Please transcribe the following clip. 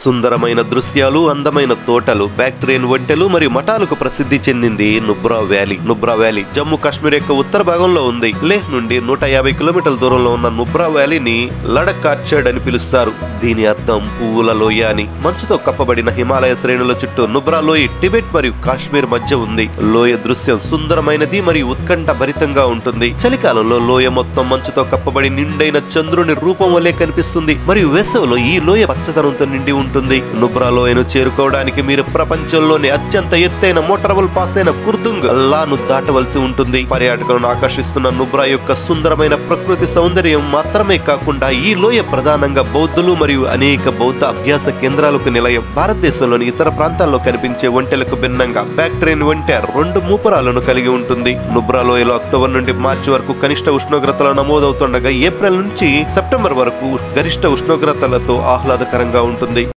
సుందరమైన దృశ్యాలు అందమైన తోటలు బ్యాక్టీరియన్ ఒంటెలు మరియు మఠాలకు ప్రసిద్ధి చెందింది నుబ్రా వ్యాలీ నుబ్రా వ్యాలీ జమ్మూ కాశ్మీర్ యొక్క ఉత్తర భాగంలో ఉంది లేహ్ నుండి నూట యాభై కిలోమీటర్ల దూరంలో ఉన్న నుబ్రా వ్యాలీని లడక్ ఆర్చర్డ్ అని పిలుస్తారు దీని అర్థం పువ్వుల లోయ అని మంచుతో కప్పబడిన హిమాలయ శ్రేణుల చుట్టూ నుబ్రా లోయ టిబెట్ మరియు కాశ్మీర్ మధ్య ఉంది లోయ దృశ్యం సుందరమైనది మరియు ఉత్కంఠ భరితంగా ఉంటుంది చలికాలంలో లోయ మొత్తం మంచుతో కప్పబడి నిండైన చంద్రుని రూపం వలె కనిపిస్తుంది మరియు వేసవిలో ఈ లోయ పచ్చదనంతో నిండి ఉంటుంది నుబ్రా లోయను చేరుకోవడానికి మీరు ప్రపంచంలోని అత్యంత ఎత్తైన మోటరబుల్ పాస్ అయిన కుర్దుంగ్ అల్లాను దాటవలసి ఉంటుంది పర్యాటకులను ఆకర్షిస్తున్న నుబ్రా యొక్క సుందరమైన ప్రకృతి సౌందర్యం మాత్రమే కాకుండా ఈ లోయ ప్రధానంగా బౌద్ధులు మరియు అనేక బౌద్ధ అభ్యాస కేంద్రాలకు నిలయం భారతదేశంలోని ఇతర ప్రాంతాల్లో కనిపించే ఒంటెలకు భిన్నంగా బ్యాక్టీరియన్ ఒంటె రెండు మూపురాలను కలిగి ఉంటుంది నుబ్రా లోయలో అక్టోబర్ నుండి మార్చి వరకు కనిష్ట ఉష్ణోగ్రతలు నమోదవుతుండగా ఏప్రిల్ నుంచి సెప్టెంబర్ వరకు గరిష్ట ఉష్ణోగ్రతలతో ఆహ్లాదకరంగా ఉంటుంది